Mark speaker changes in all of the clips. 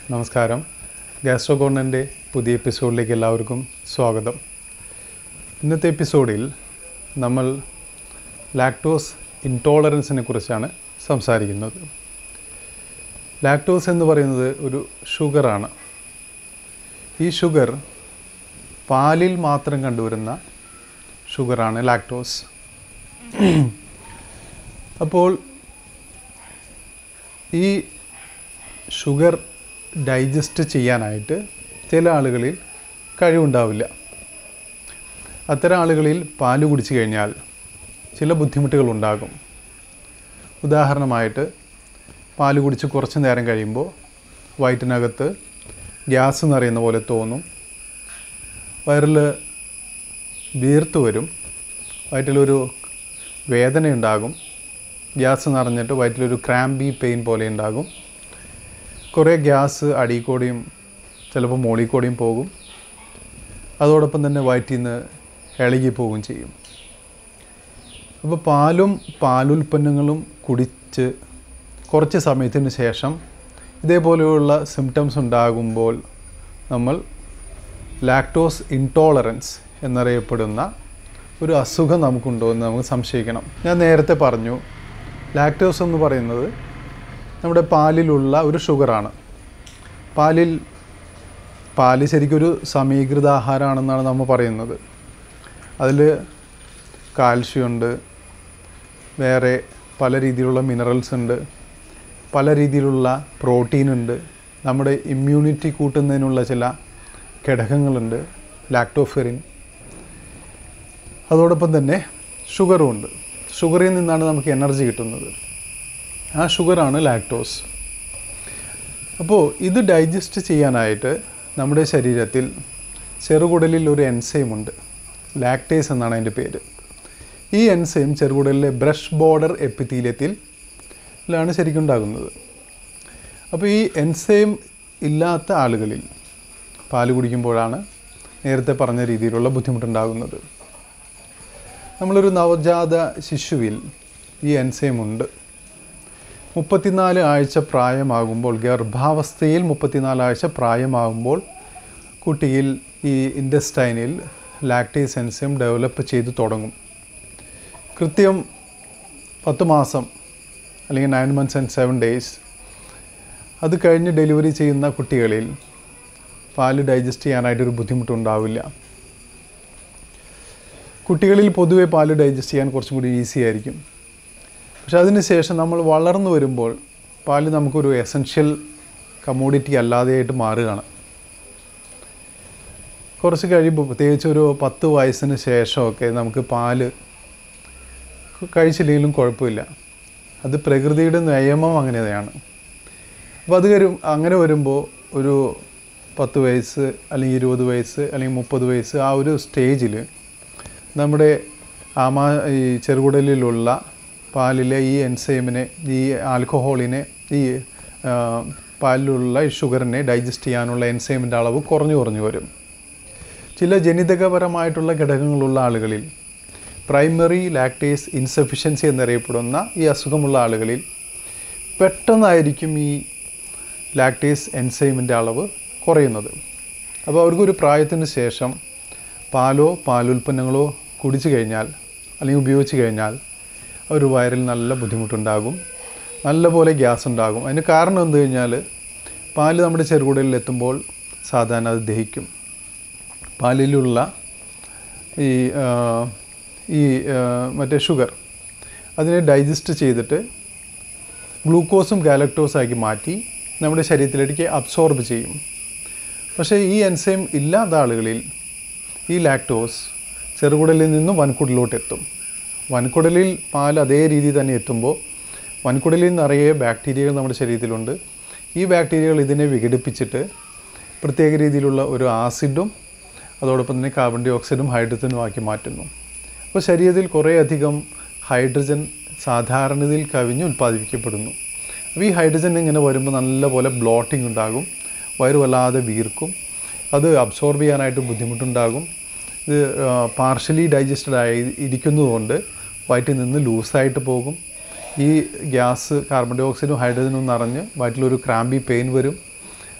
Speaker 1: നമസ്കാരം ഗാസ്ട്രോകോണിൻ്റെ പുതിയ എപ്പിസോഡിലേക്ക് എല്ലാവർക്കും സ്വാഗതം ഇന്നത്തെ എപ്പിസോഡിൽ നമ്മൾ ലാക്ടോസ് ഇൻടോളറൻസിനെ കുറിച്ചാണ് സംസാരിക്കുന്നത് ലാക്ടോസ് എന്ന് പറയുന്നത് ഒരു ഷുഗറാണ് ഈ ഷുഗർ പാലിൽ മാത്രം കണ്ടുവരുന്ന ഷുഗറാണ് ലാക്ടോസ് അപ്പോൾ ഈ ഷുഗർ ഡൈജസ്റ്റ് ചെയ്യാനായിട്ട് ചില ആളുകളിൽ കഴിവുണ്ടാവില്ല അത്തരം ആളുകളിൽ പാല് കുടിച്ചു കഴിഞ്ഞാൽ ചില ബുദ്ധിമുട്ടുകൾ ഉണ്ടാകും ഉദാഹരണമായിട്ട് പാല് കുടിച്ച് കുറച്ച് നേരം കഴിയുമ്പോൾ വയറ്റിനകത്ത് ഗ്യാസ് നിറയുന്ന പോലെ തോന്നും വയറിൽ വീർത്ത് വരും വയറ്റിലൊരു വേദനയുണ്ടാകും ഗ്യാസ് നിറഞ്ഞിട്ട് വയറ്റിലൊരു ക്രാമ്പി പെയിൻ പോലെ ഉണ്ടാകും കുറേ ഗ്യാസ് അടിയിൽ കൂടിയും ചിലപ്പോൾ മുകളിൽ കൂടിയും പോകും അതോടൊപ്പം തന്നെ വയറ്റിൽ നിന്ന് ഇളകി പോവുകയും ചെയ്യും അപ്പോൾ പാലും പാലുൽപ്പന്നങ്ങളും കുടിച്ച് കുറച്ച് സമയത്തിന് ശേഷം ഇതേപോലെയുള്ള സിംറ്റംസ് ഉണ്ടാകുമ്പോൾ നമ്മൾ ലാക്ടോസ് ഇൻടോളറൻസ് എന്നറിയപ്പെടുന്ന ഒരു അസുഖം നമുക്കുണ്ടോ എന്ന് നമുക്ക് സംശയിക്കണം ഞാൻ നേരത്തെ പറഞ്ഞു ലാക്ടോസ് എന്ന് പറയുന്നത് നമ്മുടെ പാലിലുള്ള ഒരു ഷുഗറാണ് പാലിൽ പാല് ശരിക്കൊരു സമീകൃത ആഹാരമാണെന്നാണ് നമ്മൾ പറയുന്നത് അതിൽ കാൽഷ്യം ഉണ്ട് വേറെ പല രീതിയിലുള്ള മിനറൽസ് ഉണ്ട് പല രീതിയിലുള്ള പ്രോട്ടീൻ ഉണ്ട് നമ്മുടെ ഇമ്മ്യൂണിറ്റി കൂട്ടുന്നതിനുള്ള ചില ഘടകങ്ങളുണ്ട് ലാക്ടോഫെറിൻ അതോടൊപ്പം തന്നെ ഷുഗറും ഉണ്ട് ഷുഗറിൽ നിന്നാണ് നമുക്ക് എനർജി കിട്ടുന്നത് ആ ഷുഗറാണ് ലാക്ടോസ് അപ്പോൾ ഇത് ഡൈജസ്റ്റ് ചെയ്യാനായിട്ട് നമ്മുടെ ശരീരത്തിൽ ചെറുകുടലിൽ ഒരു എൻസൈം ഉണ്ട് ലാക്ടേസ് എന്നാണ് അതിൻ്റെ പേര് ഈ എൻസൈം ചെറുകുടലിലെ ബ്രഷ് ബോർഡർ എപ്പിത്തീലിയത്തിൽ ലാണ് ശരിക്കും ഉണ്ടാകുന്നത് അപ്പോൾ ഈ എൻസൈം ഇല്ലാത്ത ആളുകളിൽ പാല് കുടിക്കുമ്പോഴാണ് നേരത്തെ പറഞ്ഞ രീതിയിലുള്ള ബുദ്ധിമുട്ടുണ്ടാകുന്നത് നമ്മളൊരു നവജാത ശിശുവിൽ ഈ എൻസൈം ഉണ്ട് മുപ്പത്തിനാല് ആഴ്ച പ്രായമാകുമ്പോൾ ഗർഭാവസ്ഥയിൽ മുപ്പത്തിനാല് ആഴ്ച പ്രായമാകുമ്പോൾ കുട്ടിയിൽ ഈ ഇൻഡസ്റ്റൈനിൽ ലാക്ടേസ് എൻസൈം ഡെവലപ്പ് ചെയ്ത് തുടങ്ങും കൃത്യം പത്ത് മാസം അല്ലെങ്കിൽ nine months and seven days അത് കഴിഞ്ഞ് ഡെലിവറി ചെയ്യുന്ന കുട്ടികളിൽ പാല് ഡൈജസ്റ്റ് ചെയ്യാനായിട്ടൊരു ബുദ്ധിമുട്ടുണ്ടാവില്ല കുട്ടികളിൽ പൊതുവെ പാല് ഡൈജസ്റ്റ് ചെയ്യാൻ കുറച്ചും കൂടി ഈസി ആയിരിക്കും പക്ഷെ അതിന് ശേഷം നമ്മൾ വളർന്നു വരുമ്പോൾ പാല് നമുക്കൊരു എസൻഷ്യൽ കമ്മോഡിറ്റി അല്ലാതെയായിട്ട് മാറുകയാണ് കുറച്ച് കഴിയുമ്പോൾ പ്രത്യേകിച്ച് ഒരു പത്ത് വയസ്സിന് ശേഷമൊക്കെ നമുക്ക് പാല് കഴിച്ചില്ലെങ്കിലും കുഴപ്പമില്ല അത് പ്രകൃതിയുടെ നിയമം അങ്ങനെയാണ് അപ്പോൾ അത് വരും അങ്ങനെ വരുമ്പോൾ ഒരു പത്ത് വയസ്സ് അല്ലെങ്കിൽ ഇരുപത് വയസ്സ് അല്ലെങ്കിൽ മുപ്പത് വയസ്സ് ആ ഒരു സ്റ്റേജിൽ നമ്മുടെ ആമാ ഈ ചെറുകുടലിലുള്ള പാലിലെ ഈ എൻസൈമിനെ ഈ ആൽക്കഹോളിനെ ഈ ആ, പാലിലുള്ള ഈ ഷുഗറിനെ ഡൈജസ്റ്റ് ചെയ്യാനുള്ള എൻസൈമിൻ്റെ അളവ് കുറഞ്ഞു കുറഞ്ഞു വരും ചില ജനിതകപരമായിട്ടുള്ള ഘടകങ്ങളുള്ള ആളുകളിൽ പ്രൈമറി ലാക്ടേസ് ഇൻസഫിഷ്യൻസി എന്നറിയപ്പെടുന്ന ഈ അസുഖമുള്ള ആളുകളിൽ പെട്ടെന്നായിരിക്കും ഈ ലാക്ടേസ് എൻസൈമിൻ്റെ അളവ് കുറയുന്നത് അപ്പോൾ അവർക്കൊരു പ്രായത്തിന് ശേഷം പാലോ പാലുൽപ്പന്നങ്ങളോ കുടിച്ചു കഴിഞ്ഞാൽ അല്ലെങ്കിൽ ഉപയോഗിച്ച് കഴിഞ്ഞാൽ ഒരു വയറിൽ നല്ല ബുദ്ധിമുട്ടുണ്ടാകും നല്ലപോലെ ഗ്യാസ് ഉണ്ടാകും അതിന് കാരണം എന്ത് കഴിഞ്ഞാൽ പാല് നമ്മുടെ ചെറുകുടലിൽ എത്തുമ്പോൾ സാധാരണ അത് ദഹിക്കും പാലിലുള്ള ഈ ആ, ഈ ആ, മറ്റേ ഷുഗർ അതിനെ ഡൈജസ്റ്റ് ചെയ്തിട്ട് ഗ്ലൂക്കോസും ഗാലക്ടോസാക്കി മാറ്റി നമ്മുടെ ശരീരത്തിലേക്ക് അബ്സോർബ് ചെയ്യും പക്ഷേ ഈ എൻസൈം ഇല്ലാത്ത ആളുകളിൽ ഈ ലാക്ടോസ് ചെറുകുടലിൽ നിന്നും വൻകുടലിലോട്ട് എത്തും വൻകുടലിൽ പാൽ അതേ രീതിയിൽ തന്നെ എത്തുമ്പോൾ വൻകുടലിൽ നിറയെ ബാക്ടീരിയകൾ നമ്മുടെ ശരീരത്തിലുണ്ട് ഈ ബാക്ടീരിയകൾ ഇതിനെ വിഘടിപ്പിച്ചിട്ട് പ്രത്യേക രീതിയിലുള്ള ഒരു ആസിഡും അതോടൊപ്പം തന്നെ കാർബൺ ഡൈ ഓക്സൈഡും ഹൈഡ്രജനും ആക്കി മാറ്റുന്നു അപ്പോൾ ശരീരത്തിൽ കുറേയധികം ഹൈഡ്രജൻ സാധാരണതയിൽ കവിഞ്ഞ് ഉൽപ്പാദിപ്പിക്കപ്പെടുന്നു അപ്പോൾ ഈ ഹൈഡ്രജൻ ഇങ്ങനെ വരുമ്പോൾ നല്ലപോലെ ബ്ലോട്ടിംഗ് ഉണ്ടാകും വയറ് വല്ലാതെ വീർക്കും അത് അബ്സോർബ് ചെയ്യാനായിട്ട് ബുദ്ധിമുട്ടുണ്ടാകും ഇത് പാർഷ്യലി ഡൈജസ്റ്റഡ് ആയി ഇരിക്കുന്നതുകൊണ്ട് വയറ്റിൽ നിന്ന് ലൂസായിട്ട് പോകും ഈ ഗ്യാസ് കാർബൺ ഡൈ ഓക്സൈഡും ഹൈഡ്രജനും നിറഞ്ഞ് വയറ്റിലൊരു ക്രാമ്പി പെയിൻ വരും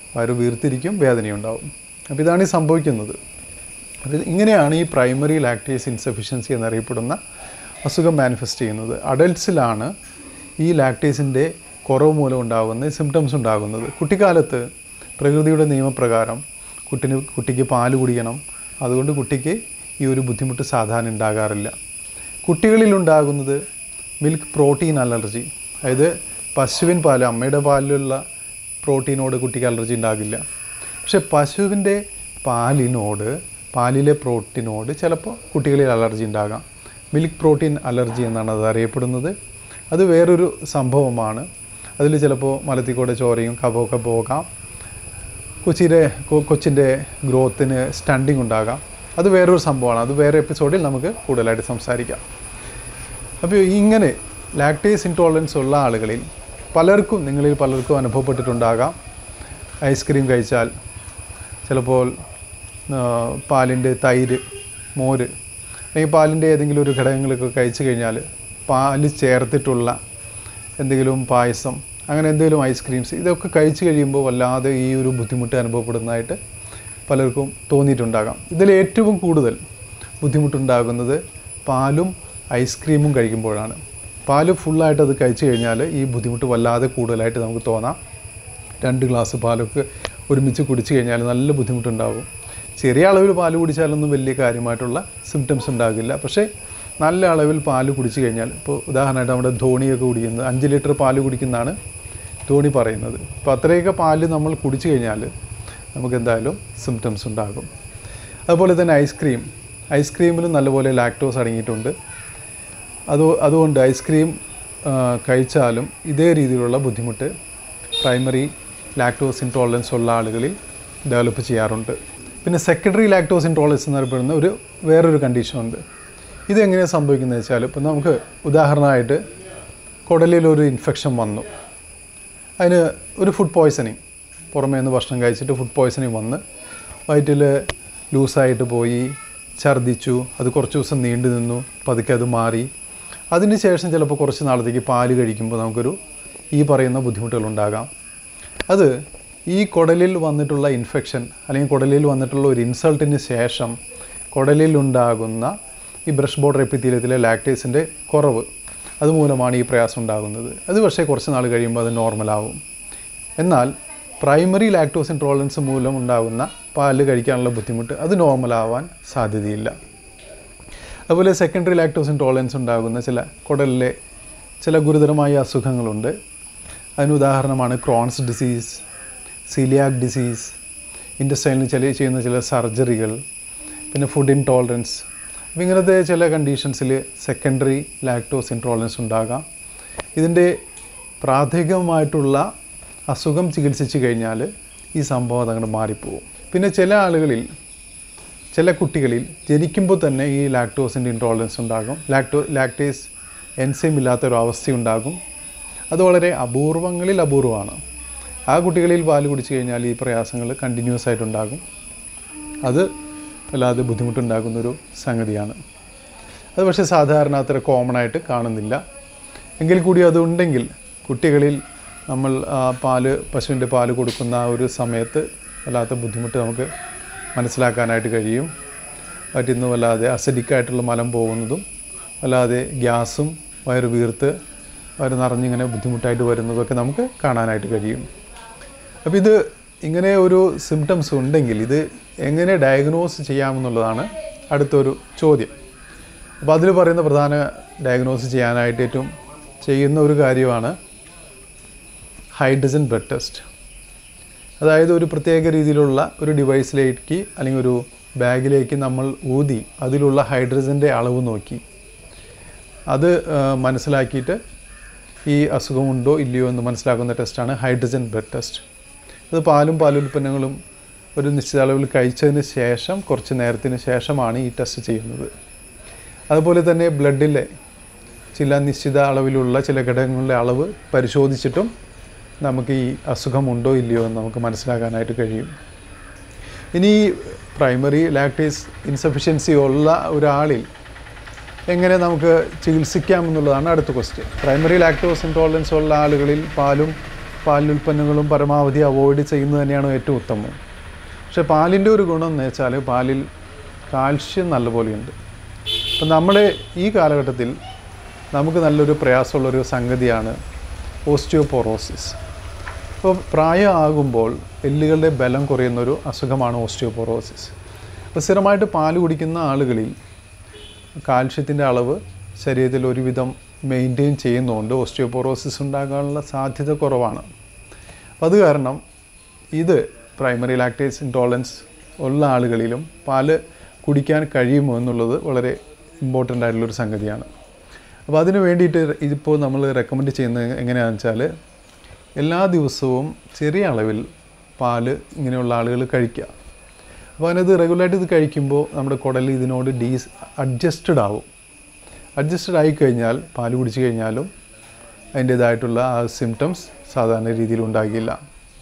Speaker 1: വയറ് വീർത്തിരിക്കും വേദനയുണ്ടാവും അപ്പോൾ ഇതാണ് ഈ സംഭവിക്കുന്നത് അപ്പോൾ ഇങ്ങനെയാണ് ഈ പ്രൈമറി ലാക്ടേസ് ഇൻസഫിഷ്യൻസി എന്നറിയപ്പെടുന്ന അസുഖം മാനിഫെസ്റ്റ് ചെയ്യുന്നത് അഡൽട്ട്സിലാണ് ഈ ലാക്ടേസിൻ്റെ കുറവ് മൂലം ഉണ്ടാകുന്ന സിംറ്റംസ് ഉണ്ടാകുന്നത് കുട്ടിക്കാലത്ത് പ്രകൃതിയുടെ നിയമപ്രകാരം കുട്ടിന് കുട്ടിക്ക് പാല് കുടിക്കണം അതുകൊണ്ട് കുട്ടിക്ക് ഈ ഒരു ബുദ്ധിമുട്ട് സാധാരണ ഉണ്ടാകാറില്ല കുട്ടികളിലുണ്ടാകുന്നത് മിൽക്ക് പ്രോട്ടീൻ അലർജി അതായത് പശുവിൻ പാല് അമ്മയുടെ പാലിലുള്ള പ്രോട്ടീനോട് കുട്ടിക്ക് അലർജി ഉണ്ടാകില്ല പക്ഷെ പശുവിൻ്റെ പാലിനോട് പാലിലെ പ്രോട്ടീനോട് ചിലപ്പോൾ കുട്ടികളിൽ അലർജി ഉണ്ടാകാം മിൽക്ക് പ്രോട്ടീൻ അലർജി എന്നാണ് അത് അറിയപ്പെടുന്നത് അത് വേറൊരു സംഭവമാണ് അതിൽ ചിലപ്പോൾ മലത്തിക്കൂടെ ചോരയും കഫമൊക്കെ പോകാം കൊച്ചിയുടെ കൊ- കൊച്ചിൻ്റെ ഗ്രോത്തിന് സ്റ്റണ്ടിങ് ഉണ്ടാകാം അത് വേറൊരു സംഭവമാണ് അത് വേറെ എപ്പിസോഡിൽ നമുക്ക് കൂടുതലായിട്ട് സംസാരിക്കാം അപ്പോൾ ഇങ്ങനെ ലാക്ടേസ് ഇൻടോളറൻസ് ഉള്ള ആളുകളിൽ പലർക്കും നിങ്ങളിൽ പലർക്കും അനുഭവപ്പെട്ടിട്ടുണ്ടാകാം ഐസ്ക്രീം കഴിച്ചാൽ ചിലപ്പോൾ ആ, പാലിൻ്റെ തൈര് മോര് അല്ലെങ്കിൽ പാലിൻ്റെ ഏതെങ്കിലും ഒരു ഘടകങ്ങളൊക്കെ കഴിച്ചു കഴിഞ്ഞാൽ പാല് ചേർത്തിട്ടുള്ള എന്തെങ്കിലും പായസം അങ്ങനെ എന്തെങ്കിലും ഐസ്ക്രീംസ് ഇതൊക്കെ കഴിച്ചു കഴിയുമ്പോൾ വല്ലാതെ ഈ ഒരു ബുദ്ധിമുട്ട് അനുഭവപ്പെടുന്നതായിട്ട് പലർക്കും തോന്നിയിട്ടുണ്ടാകാം ഇതിൽ ഏറ്റവും കൂടുതൽ ബുദ്ധിമുട്ടുണ്ടാകുന്നത് പാലും ഐസ്ക്രീമും കഴിക്കുമ്പോഴാണ് പാല് ഫുള്ളായിട്ട് അത് കഴിച്ചു കഴിഞ്ഞാൽ ഈ ബുദ്ധിമുട്ട് വല്ലാതെ കൂടുതലായിട്ട് നമുക്ക് തോന്നാം രണ്ട് ഗ്ലാസ് പാലൊക്കെ ഒരുമിച്ച് കുടിച്ചു കഴിഞ്ഞാൽ നല്ല ബുദ്ധിമുട്ടുണ്ടാകും ചെറിയ അളവിൽ പാല് കുടിച്ചാലൊന്നും വലിയ കാര്യമായിട്ടുള്ള സിംറ്റംസ് ഉണ്ടാകില്ല പക്ഷേ നല്ല അളവിൽ പാല് കുടിച്ചു കഴിഞ്ഞാൽ ഇപ്പോൾ ഉദാഹരണമായിട്ട് നമ്മുടെ ധോണിയൊക്കെ കുടിക്കുന്നത് അഞ്ച് ലിറ്റർ പാല് കുടിക്കുന്നതാണ് ധോണി പറയുന്നത് അപ്പോൾ അത്രയൊക്കെ പാല് നമ്മൾ കുടിച്ചു കഴിഞ്ഞാൽ നമുക്ക് എന്തായാലും സിംറ്റംസ് ഉണ്ടാകും അതുപോലെ തന്നെ ഐസ്ക്രീം ഐസ്ക്രീമിലും നല്ലപോലെ ലാക്ടോസ് അടങ്ങിയിട്ടുണ്ട് അത് അതുകൊണ്ട് ഐസ്ക്രീം ആ, കഴിച്ചാലും ഇതേ രീതിയിലുള്ള ബുദ്ധിമുട്ട് പ്രൈമറി ലാക്ടോസ് ഇൻടോളറൻസ് ഉള്ള ആളുകളിൽ ഡെവലപ്പ് ചെയ്യാറുണ്ട് പിന്നെ സെക്കൻഡറി ലാക്ടോസ് ഇൻടോളറൻസ് എന്നറിയപ്പെടുന്ന ഒരു വേറൊരു കണ്ടീഷനുണ്ട് ഇതെങ്ങനെയാണ് സംഭവിക്കുന്നത് വെച്ചാൽ ഇപ്പോൾ നമുക്ക് ഉദാഹരണമായിട്ട് കുടലിൽ ഒരു ഇൻഫെക്ഷൻ വന്നു അതിന് ഒരു ഫുഡ് പോയ്സണിങ് പുറമേ നിന്ന് ഭക്ഷണം കഴിച്ചിട്ട് ഫുഡ് പോയ്സണിങ് വന്ന് വയറ്റിൽ ലൂസായിട്ട് പോയി ഛർദ്ദിച്ചു അത് കുറച്ച് ദിവസം നീണ്ടു നിന്നു പതുക്കെ അത് മാറി അതിന് ശേഷം ചിലപ്പോൾ കുറച്ച് നാളത്തേക്ക് പാല് കഴിക്കുമ്പോൾ നമുക്കൊരു ഈ പറയുന്ന ബുദ്ധിമുട്ടുകളുണ്ടാകാം അത് ഈ കുടലിൽ വന്നിട്ടുള്ള ഇൻഫെക്ഷൻ അല്ലെങ്കിൽ കുടലിൽ വന്നിട്ടുള്ള ഒരു ഇൻസൾട്ടിന് ശേഷം കുടലിൽ ഉണ്ടാകുന്ന ഈ ബ്രഷ് ബോർഡർ എപ്പിത്തീലിയത്തിലെ ലാക്ടേസിൻ്റെ കുറവ് അതുമൂലമാണ് ഈ പ്രയാസം ഉണ്ടാകുന്നത് അത് പക്ഷേ കുറച്ച് നാൾ കഴിയുമ്പോൾ അത് നോർമലാവും എന്നാൽ പ്രൈമറി ലാക്ടോസ് ഇൻടോളറൻസ് മൂലം ഉണ്ടാകുന്ന പാല് കഴിക്കാനുള്ള ബുദ്ധിമുട്ട് അത് നോർമലാവാൻ സാധ്യതയില്ല അതുപോലെ സെക്കൻഡറി ലാക്ടോസ് ഇൻടോളറൻസ് ഉണ്ടാകുന്ന ചില കുടലിലെ ചില ഗുരുതരമായ അസുഖങ്ങളുണ്ട് അതിന് ഉദാഹരണമാണ് ക്രോൺസ് ഡിസീസ് സീലിയാക് ഡിസീസ് ഇൻഡസ്റ്റൈനിൽ ചില ചെയ്യുന്ന ചില സർജറികൾ പിന്നെ ഫുഡ് ഇൻടോളറൻസ് അപ്പം ഇങ്ങനത്തെ ചില കണ്ടീഷൻസിൽ സെക്കൻഡറി ലാക്ടോസ് ഇൻടോളറൻസ് ഉണ്ടാകാം ഇതിൻ്റെ പ്രാഥമികമായിട്ടുള്ള അസുഖം ചികിത്സിച്ച് കഴിഞ്ഞാൽ ഈ സംഭവം അതങ്ങോട്ട് മാറിപ്പോവും പിന്നെ ചില ആളുകളിൽ ചില കുട്ടികളിൽ ജനിക്കുമ്പോൾ തന്നെ ഈ ലാക്ടോസിൻ്റെ ഇൻടോളറൻസ് ഉണ്ടാകും ലാക്ടോ ലാക്ടേസ് എൻസൈം ഇല്ലാത്തൊരു അവസ്ഥയുണ്ടാകും അത് വളരെ അപൂർവങ്ങളിൽ അപൂർവമാണ് ആ കുട്ടികളിൽ പാല് കുടിച്ചു കഴിഞ്ഞാൽ ഈ പ്രയാസങ്ങൾ കണ്ടിന്യൂസ് ആയിട്ടുണ്ടാകും അത് വല്ലാതെ ബുദ്ധിമുട്ടുണ്ടാകുന്നൊരു സംഗതിയാണ് അത് പക്ഷേ സാധാരണ അത്ര കോമൺ ആയിട്ട് കാണുന്നില്ല എങ്കിൽ കൂടി അതുണ്ടെങ്കിൽ കുട്ടികളിൽ നമ്മൾ ആ പാല് പശുവിൻ്റെ പാല് കൊടുക്കുന്ന ആ ഒരു സമയത്ത് വല്ലാത്ത ബുദ്ധിമുട്ട് നമുക്ക് മനസ്സിലാക്കാനായിട്ട് കഴിയും വയറ്റിൽ നിന്ന് വല്ലാതെ അസിഡിക് ആയിട്ടുള്ള മലം പോകുന്നതും വല്ലാതെ ഗ്യാസും വയറ് വീർത്ത് വയറ് നിറഞ്ഞിങ്ങനെ ബുദ്ധിമുട്ടായിട്ട് വരുന്നതൊക്കെ നമുക്ക് കാണാനായിട്ട് കഴിയും അപ്പോൾ ഇത് ഇങ്ങനെ ഒരു സിംറ്റംസ് ഉണ്ടെങ്കിൽ ഇത് എങ്ങനെ ഡയഗ്നോസ് ചെയ്യാമെന്നുള്ളതാണ് അടുത്തൊരു ചോദ്യം അപ്പോൾ അതിൽ പറയുന്ന പ്രധാന ഡയഗ്നോസ് ചെയ്യാനായിട്ട് ഏറ്റവും ചെയ്യുന്ന ഒരു കാര്യമാണ് ഹൈഡ്രജൻ ബ്ലഡ് ടെസ്റ്റ് അതായത് ഒരു പ്രത്യേക രീതിയിലുള്ള ഒരു ഡിവൈസിലേക്ക് അല്ലെങ്കിൽ ഒരു ബാഗിലേക്ക് നമ്മൾ ഊതി അതിലുള്ള ഹൈഡ്രജൻ്റെ അളവ് നോക്കി അത് ആ, മനസ്സിലാക്കിയിട്ട് ഈ അസുഖമുണ്ടോ ഇല്ലയോ എന്ന് മനസ്സിലാക്കുന്ന ടെസ്റ്റാണ് ഹൈഡ്രജൻ ബ്ലഡ് ടെസ്റ്റ് അത് പാലും പാലുൽപ്പന്നങ്ങളും ഒരു നിശ്ചിത അളവിൽ കഴിച്ചതിന് ശേഷം കുറച്ച് നേരത്തിന് ശേഷമാണ് ഈ ടെസ്റ്റ് ചെയ്യുന്നത് അതുപോലെ തന്നെ ബ്ലഡിലെ ചില നിശ്ചിത അളവിലുള്ള ചില ഘടകങ്ങളുടെ അളവ് പരിശോധിച്ചിട്ടും നമുക്ക് ഈ അസുഖമുണ്ടോ ഇല്ലയോ എന്ന് നമുക്ക് മനസ്സിലാക്കാനായിട്ട് കഴിയും ഇനി പ്രൈമറി ലാക്ടേസ് ഇൻസഫിഷ്യൻസി ഉള്ള ഒരാളിൽ എങ്ങനെ നമുക്ക് ചികിത്സിക്കാം എന്നുള്ളതാണ് അടുത്ത ക്വസ്റ്റ്യൻ പ്രൈമറി ലാക്ടോസ് ഇൻടോളറൻസ് ഉള്ള ആളുകളിൽ പാലും പാലുൽപ്പന്നങ്ങളും പരമാവധി അവോയ്ഡ് ചെയ്യുന്നത് തന്നെയാണ് ഏറ്റവും ഉത്തമം പക്ഷേ പാലിൻ്റെ ഒരു ഗുണം എന്ന് വെച്ചാൽ പാലിൽ കാൽഷ്യം നല്ലപോലെയുണ്ട് അപ്പം നമ്മുടെ ഈ കാലഘട്ടത്തിൽ നമുക്ക് നല്ലൊരു പ്രയാസമുള്ളൊരു സംഗതിയാണ് ഓസ്റ്റിയോപൊറോസിസ് അപ്പോൾ പ്രായമാകുമ്പോൾ എല്ലുകളുടെ ബലം കുറയുന്നൊരു അസുഖമാണ് ഓസ്റ്റിയോപൊറോസിസ് അപ്പോൾ സ്ഥിരമായിട്ട് പാല് കുടിക്കുന്ന ആളുകളിൽ കാൽഷ്യത്തിൻ്റെ അളവ് ശരീരത്തിൽ ഒരുവിധം മെയിൻറ്റെയിൻ ചെയ്യുന്നതുകൊണ്ട് ഓസ്റ്റിയോപൊറോസിസ് ഉണ്ടാകാനുള്ള സാധ്യത കുറവാണ് അപ്പം അത് കാരണം ഇത് പ്രൈമറി ലാക്ടേസ് ഇൻടോളൻസ് ഉള്ള ആളുകളിലും പാല് കുടിക്കാൻ കഴിയുമോ എന്നുള്ളത് വളരെ ഇമ്പോർട്ടൻ്റ് ആയിട്ടുള്ളൊരു സംഗതിയാണ് അപ്പോൾ അതിന് വേണ്ടിയിട്ട് ഇതിപ്പോൾ നമ്മൾ റെക്കമെൻഡ് ചെയ്യുന്നത് എങ്ങനെയാണെന്ന് വെച്ചാൽ എല്ലാ ദിവസവും ചെറിയ അളവിൽ പാല് ഇങ്ങനെയുള്ള ആളുകൾ കഴിക്കുക അപ്പോൾ അതിനത് റെഗുലറായിട്ട് ഇത് കഴിക്കുമ്പോൾ നമ്മുടെ കുടൽ ഇതിനോട് ഡീസ് അഡ്ജസ്റ്റഡ് ആവും അഡ്ജസ്റ്റഡ് ആയി കഴിഞ്ഞാൽ പാല് കുടിച്ചു കഴിഞ്ഞാലും അതിൻ്റേതായിട്ടുള്ള ആ സിംറ്റംസ് സാധാരണ രീതിയിൽ ഉണ്ടാകില്ല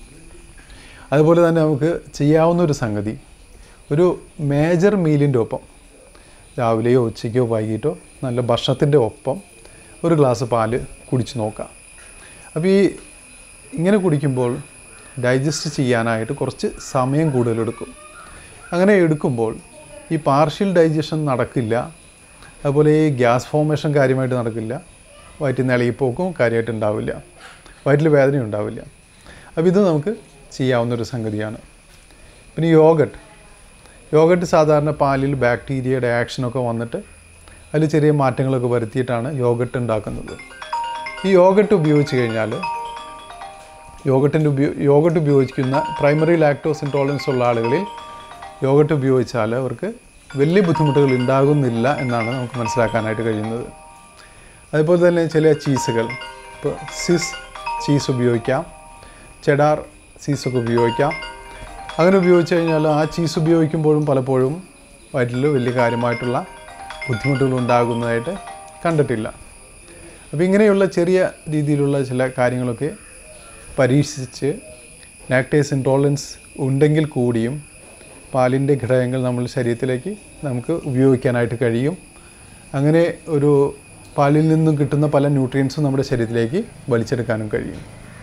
Speaker 1: അതുപോലെ തന്നെ നമുക്ക് ചെയ്യാവുന്ന ഒരു സംഗതി ഒരു മേജർ മീലിൻ്റെ ഒപ്പം രാവിലെയോ ഉച്ചയ്ക്കോ വൈകിട്ടോ നല്ല ഭക്ഷണത്തിൻ്റെ ഒപ്പം ഒരു ഗ്ലാസ് പാല് കുടിച്ച് നോക്കാം അപ്പോൾ ഈ ഇങ്ങനെ കുടിക്കുമ്പോൾ ഡൈജസ്റ്റ് ചെയ്യാനായിട്ട് കുറച്ച് സമയം കൂടുതലെടുക്കും അങ്ങനെ എടുക്കുമ്പോൾ ഈ പാർഷ്യൽ ഡൈജഷൻ നടക്കില്ല അതുപോലെ ഈ ഗ്യാസ് ഫോർമേഷൻ കാര്യമായിട്ട് നടക്കില്ല വയറ്റിൽ നിന്ന് ഇളകിപ്പോക്കും കാര്യമായിട്ട് ഉണ്ടാവില്ല വയറ്റിൽ വേദന ഉണ്ടാവില്ല അപ്പോൾ ഇത് നമുക്ക് ചെയ്യാവുന്നൊരു സംഗതിയാണ് പിന്നെ യോഗട്ട് യോഗട്ട് സാധാരണ പാലിൽ ബാക്ടീരിയയുടെ ആക്ഷനൊക്കെ വന്നിട്ട് അതിൽ ചെറിയ മാറ്റങ്ങളൊക്കെ വരുത്തിയിട്ടാണ് യോഗട്ട് ഉണ്ടാക്കുന്നത് ഈ യോഗട്ട് ഉപയോഗിച്ച് കഴിഞ്ഞാൽ യോഗട്ടിൻ്റെ ഉപയോ യോഗട്ട് ഉപയോഗിക്കുന്ന പ്രൈമറി ലാക്ടോസ് ഇൻടോളറൻസ് ഉള്ള ആളുകളിൽ യോഗട്ട് ഉപയോഗിച്ചാൽ അവർക്ക് വലിയ ബുദ്ധിമുട്ടുകൾ ഉണ്ടാകുന്നില്ല എന്നാണ് നമുക്ക് മനസ്സിലാക്കാനായിട്ട് കഴിയുന്നത് അതുപോലെ തന്നെ ചില ചീസുകൾ ഇപ്പോൾ സിസ് ചീസ് ഉപയോഗിക്കാം ചെഡാർ ചീസൊക്കെ ഉപയോഗിക്കാം അങ്ങനെ ഉപയോഗിച്ച് കഴിഞ്ഞാൽ ആ ചീസ് ഉപയോഗിക്കുമ്പോഴും പലപ്പോഴും വയറ്റിൽ വലിയ കാര്യമായിട്ടുള്ള ബുദ്ധിമുട്ടുകൾ ഉണ്ടാകുന്നതായിട്ട് കണ്ടിട്ടില്ല അപ്പോൾ ഇങ്ങനെയുള്ള ചെറിയ രീതിയിലുള്ള ചില കാര്യങ്ങളൊക്കെ പരീക്ഷിച്ച് ലാക്ടേസ് ഇൻടോളറൻസ് ഉണ്ടെങ്കിൽ കൂടിയും പാലിൻ്റെ ഘടകങ്ങൾ നമ്മുടെ ശരീരത്തിലേക്ക് നമുക്ക് ഉപയോഗിക്കാനായിട്ട് കഴിയും അങ്ങനെ ഒരു പാലിൽ നിന്നും കിട്ടുന്ന പല ന്യൂട്രിയൻസും നമ്മുടെ ശരീരത്തിലേക്ക് വലിച്ചെടുക്കാനും കഴിയും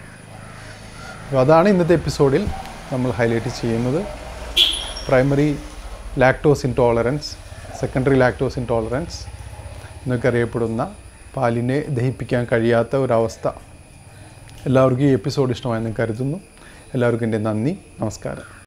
Speaker 1: അപ്പോൾ അതാണ് ഇന്നത്തെ എപ്പിസോഡിൽ നമ്മൾ ഹൈലൈറ്റ് ചെയ്യുന്നത് primary lactose intolerance secondary lactose intolerance എന്നൊക്കെ അറിയപ്പെടുന്ന പാലിനെ ദഹിപ്പിക്കാൻ കഴിയാത്ത ഒരവസ്ഥ എല്ലാവർക്കും ഈ എപ്പിസോഡ് ഇഷ്ടമായെന്ന് കരുതുന്നു എല്ലാവർക്കും എൻ്റെ നന്ദി നമസ്കാരം